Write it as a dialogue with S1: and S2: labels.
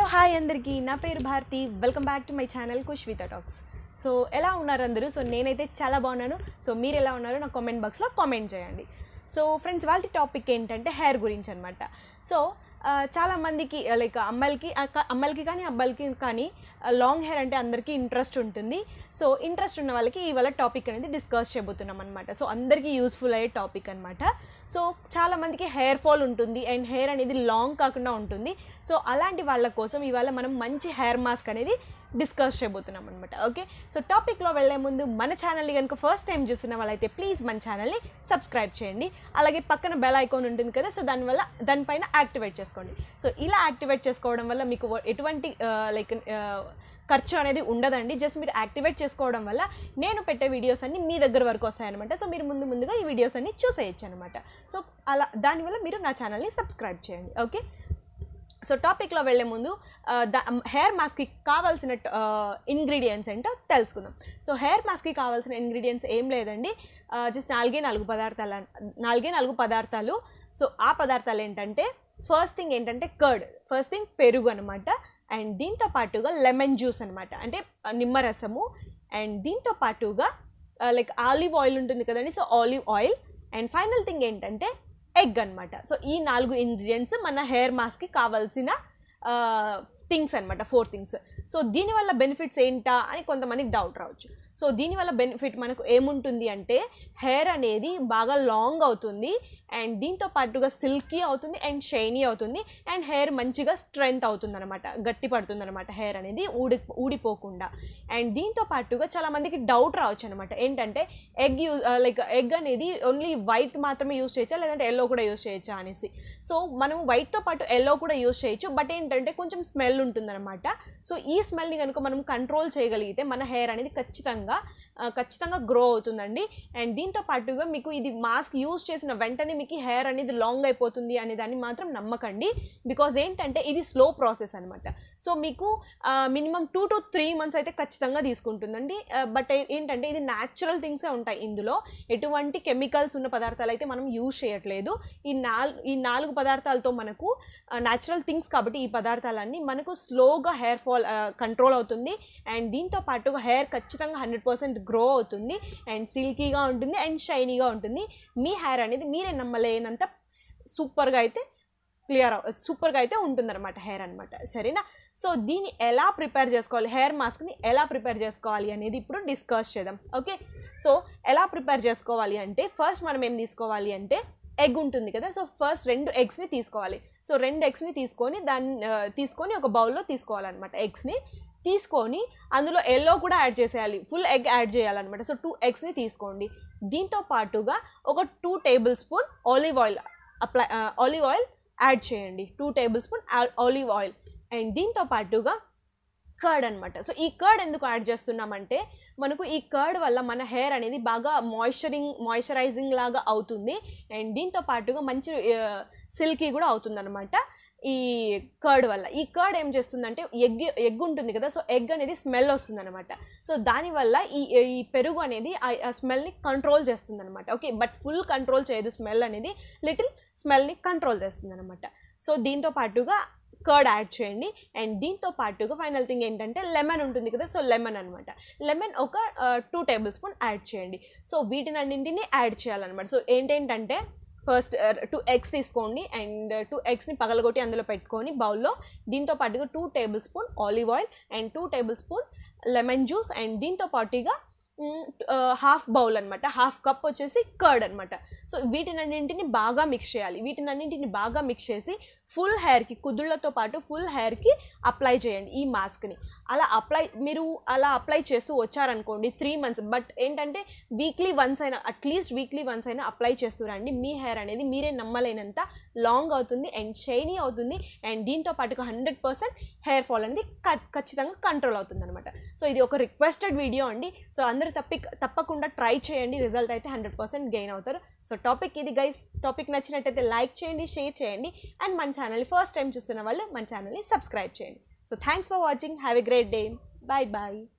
S1: hi అందరికీ నా పేరు Bharathi welcome back to my channel Kushvitha talks so ఎలా ఉన్నారు అందరూ సో నేనైతే చాలా బాగున్నాను సో మీరు ఎలా ఉన్నారో నా కామెంట్ బాక్స్లో కామెంట్ చేయండి సో ఫ్రెండ్స్ వాళ్ళ టాపిక్ ఏంటంటే హెయిర్ గురించి అనమాట సో ఆ, చాలా మందికి లైక్ అమ్మాయిలకి ఆ, క- అమ్మాయిలకి కానీ అబ్బాయిలకి కానీ లాంగ్ హెయిర్ అంటే అందరికీ ఇంట్రెస్ట్ ఉంటుంది సో ఇంట్రెస్ట్ ఉన్న వాళ్ళకి ఇవాళ టాపిక్ అనేది డిస్కస్ చేయబోతున్నాం అనమాట సో అందరికీ యూస్ఫుల్ అయ్యే టాపిక్ అనమాట సో చాలా మందికి హెయిర్ ఫాల్ ఉంటుంది అండ్ హెయిర్ అనేది లాంగ్ కాకుండా ఉంటుంది సో అలాంటి వాళ్ళ కోసం ఇవాళ మనం మంచి హెయిర్ మాస్క్ అనేది డిస్కస్ చేయబోతున్నాం అనమాట ఓకే సో టాపిక్లో వెళ్ళే ముందు మన ఛానల్ని కనుక ఫస్ట్ టైం చూసిన వాళ్ళైతే ప్లీజ్ మన ఛానల్ని సబ్స్క్రైబ్ చేయండి అలాగే పక్కన బెల్ ఐకాన్ ఉంటుంది కదా సో దానివల్ల దానిపైన యాక్టివేట్ చేసుకోండి సో ఇలా యాక్టివేట్ చేసుకోవడం వల్ల మీకు ఎటువంటి లైక్ ఖర్చు అనేది ఉండదండి జస్ట్ మీరు యాక్టివేట్ చేసుకోవడం వల్ల నేను పెట్టే వీడియోస్ అన్ని మీ దగ్గర వరకు వస్తాయన్నమాట సో మీరు ముందు ముందుగా ఈ వీడియోస్ అన్ని చూసేయచ్చు అనమాట సో అలా దానివల్ల మీరు నా ఛానల్ని సబ్స్క్రైబ్ చేయండి ఓకే సో టాపిక్లో వెళ్ళే ముందు ఆ, ద హెయిర్ మాస్క్కి కావాల్సిన ఇంగ్రీడియంట్స్ ఏంటో తెలుసుకుందాం సో హెయిర్ మాస్క్కి కావాల్సిన ఇంగ్రీడియంట్స్ ఏం లేదండి జస్ట్ నాలుగే నాలుగు పదార్థాలు అన్- నాలుగే నాలుగు పదార్థాలు సో ఆ పదార్థాలు ఏంటంటే ఫస్ట్ థింగ్ ఏంటంటే కర్డ్ ఫస్ట్ థింగ్ పెరుగు అనమాట అండ్ దీంతో పాటుగా లెమన్ జ్యూస్ అనమాట అంటే ఆ, నిమ్మరసము అండ్ దీంతో పాటుగా లైక్ ఆలివ్ ఆయిల్ ఉంటుంది కదండి so olive oil and final thing ఏంటంటే ఎగ్ అనమాట సో ఈ నాలుగు ఇంగ్రీడియంట్స్ మన హెయిర్ మాస్క్కి కావాల్సిన థింగ్స్ అనమాట ఫోర్ థింగ్స్ సో దీనివల్ల బెనిఫిట్స్ ఏంటా అని కొంతమందికి డౌట్ రావచ్చు సో దీనివల్ల బెనిఫిట్ మనకు ఏముంటుంది అంటే హెయిర్ అనేది బాగా లాంగ్ అవుతుంది అండ్ దీంతో పాటుగా సిల్కీ అవుతుంది అండ్ షైనీ అవుతుంది అండ్ హెయిర్ మంచిగా స్ట్రెంగ్త్ అవుతుంది అనమాట గట్టి పడుతుంది అనమాట హెయిర్ అనేది ఊడి ఊడిపోకుండా అండ్ దీంతో పాటుగా చాలా మందికి డౌట్ రావచ్చు అనమాట ఏంటంటే ఎగ్ యూజ్ లైక్ ఎగ్ అనేది ఓన్లీ వైట్ మాత్రమే యూస్ చేయొచ్చా లేదంటే ఎల్లో కూడా యూస్ చేయొచ్చా అనేసి సో మనం వైట్తో పాటు ఎల్లో కూడా యూస్ చేయొచ్చు బట్ ఏంటంటే కొంచెం స్మెల్ ఉంటుందన్నమాట సో ఈ స్మెల్ని కనుక మనం కంట్రోల్ చేయగలిగితే మన హెయిర్ అనేది ఖచ్చితంగా ఆ, ఖచ్చితంగా గ్రో అవుతుందండి అండ్ దీంతో పాటుగా మీకు ఇది మాస్క్ యూస్ చేసిన వెంటనే మీకు హెయిర్ అనేది లాంగ్ అయిపోతుంది అనే దాన్ని మాత్రం నమ్మకండి బికాజ్ ఏంటంటే ఇది స్లో ప్రాసెస్ అనమాట సో మీకు minimum two to three months అయితే ఖచ్చితంగా తీసుకుంటుందండి బట్ ఏంటంటే ఇది న్యాచురల్ థింగ్సే ఉంటాయి ఇందులో ఎటువంటి కెమికల్స్ ఉన్న పదార్థాలు అయితే మనం యూజ్ చేయట్లేదు ఈ నాల్ ఈ నాలుగు పదార్థాలతో మనకు న్యాచురల్ థింగ్స్ కాబట్టి ఈ పదార్థాలన్నీ మనకు స్లోగా హెయిర్ ఫాల్ కంట్రోల్ అవుతుంది అండ్ దీంతో పాటుగా హెయిర్ ఖచ్చితంగా హండ్రెడ్ పర్సెంట్ గ్రో అవుతుంది అండ్ సిల్కీగా ఉంటుంది అండ్ షైనీగా ఉంటుంది మీ హెయిర్ అనేది మీరే నమ్మలేనంత సూపర్గా అయితే క్లియర్ సూపర్గా అయితే ఉంటుందన్నమాట హెయిర్ అనమాట సరేనా సో దీన్ని ఎలా ప్రిపేర్ చేసుకోవాలి హెయిర్ మాస్క్ని ఎలా ప్రిపేర్ చేసుకోవాలి అనేది ఇప్పుడు డిస్కస్ చేద్దాం ఓకే సో ఎలా ప్రిపేర్ చేసుకోవాలి అంటే ఫస్ట్ మనం ఏం తీసుకోవాలి అంటే ఎగ్ ఉంటుంది కదా సో ఫస్ట్ రెండు ఎగ్స్ని తీసుకోవాలి సో రెండు ఎగ్స్ని తీసుకొని దాన్ని ఆ, తీసుకొని ఒక బౌల్లో తీసుకోవాలన్నమాట ఎగ్స్ని తీసుకొని అందులో ఎల్లో కూడా యాడ్ చేసేయాలి ఫుల్ ఎగ్ యాడ్ చేయాలన్నమాట సో టూ ఎగ్స్ని తీసుకోండి దీంతో పాటుగా ఒక two tablespoon olive oil apply olive oil add చేయండి two tablespoon olive oil and దీంతో పాటుగా కర్డ్ అనమాట సో ఈ కర్డ్ ఎందుకు యాడ్ చేస్తున్నామంటే మనకు ఈ కర్డ్ వల్ల మన హెయిర్ అనేది బాగా మాయిశ్చరింగ్ మాయిశ్చరైజింగ్ లాగా అవుతుంది అండ్ దీంతో పాటుగా మంచి సిల్కీ కూడా అవుతుంది అనమాట ఈ కర్డ్ వల్ల ఈ కర్డ్ ఏం చేస్తుందంటే ఎగ్ ఎగ్ ఉంటుంది కదా సో ఎగ్ అనేది స్మెల్ వస్తుంది అనమాట సో దానివల్ల ఈ ఈ పెరుగు అనేది ఆ- ఆ స్మెల్ని కంట్రోల్ చేస్తుంది అనమాట ఓకే బట్ ఫుల్ కంట్రోల్ చేయదు స్మెల్ అనేది లిటిల్ స్మెల్ని కంట్రోల్ చేస్తుంది అనమాట సో దీంతో పాటుగా కర్డ్ యాడ్ చేయండి అండ్ దీంతో పాటుగా ఫైనల్ థింగ్ ఏంటంటే లెమన్ ఉంటుంది కదా సో లెమన్ అనమాట లెమన్ ఒక టూ టేబుల్ స్పూన్ యాడ్ చేయండి సో వీటిని అన్నింటిని యాడ్ చేయాలన్నమాట సో ఏంటేంటంటే ఫస్ట్ టూ ఎగ్స్ తీసుకోండి అండ్ టూ ఎగ్స్ని పగలగొట్టి అందులో పెట్టుకొని బౌల్లో దీంతో పాటుగా two tablespoon olive oil and two tablespoon lemon juice and దీంతో పాటుగా హాఫ్ బౌల్ అనమాట హాఫ్ కప్ వచ్చేసి కర్డ్ అనమాట సో వీటినన్నింటిని బాగా మిక్స్ చేయాలి వీటినన్నింటిని బాగా మిక్స్ చేసి ఫుల్ హెయిర్కి కుదుళ్ళతో పాటు ఫుల్ హెయిర్కి అప్లై చేయండి ఈ మాస్క్ని అలా అప్లై మీరు అలా అప్లై చేస్తూ వచ్చారనుకోండి త్రీ మంత్స్ బట్ ఏంటంటే వీక్లీ వన్స్ అయినా అట్లీస్ట్ వీక్లీ వన్స్ అయినా అప్లై చేస్తూ రండి మీ హెయిర్ అనేది మీరే నమ్మలేనంత లాంగ్ అవుతుంది అండ్ షైనీ అవుతుంది అండ్ దీంతో పాటుగా హండ్రెడ్ పర్సెంట్ హెయిర్ ఫాల్ అనేది ఖ- ఖచ్చితంగా కంట్రోల్ అవుతుంది అనమాట సో ఇది ఒక రిక్వెస్టెడ్ వీడియో అండి సో అందరూ తప్పి తప్పకుండా ట్రై చేయండి రిజల్ట్ అయితే హండ్రెడ్ పర్సెంట్ గెయిన్ అవుతారు సో టాపిక్ ఇది గైస్ టాపిక్ నచ్చినట్టయితే లైక్ చేయండి షేర్ చేయండి అండ్ మన ఛానల్ని ఫస్ట్ టైం చూస్తున్న వాళ్ళు మన ఛానల్ని సబ్స్క్రైబ్ చేయండి so thanks for watching have a great day bye bye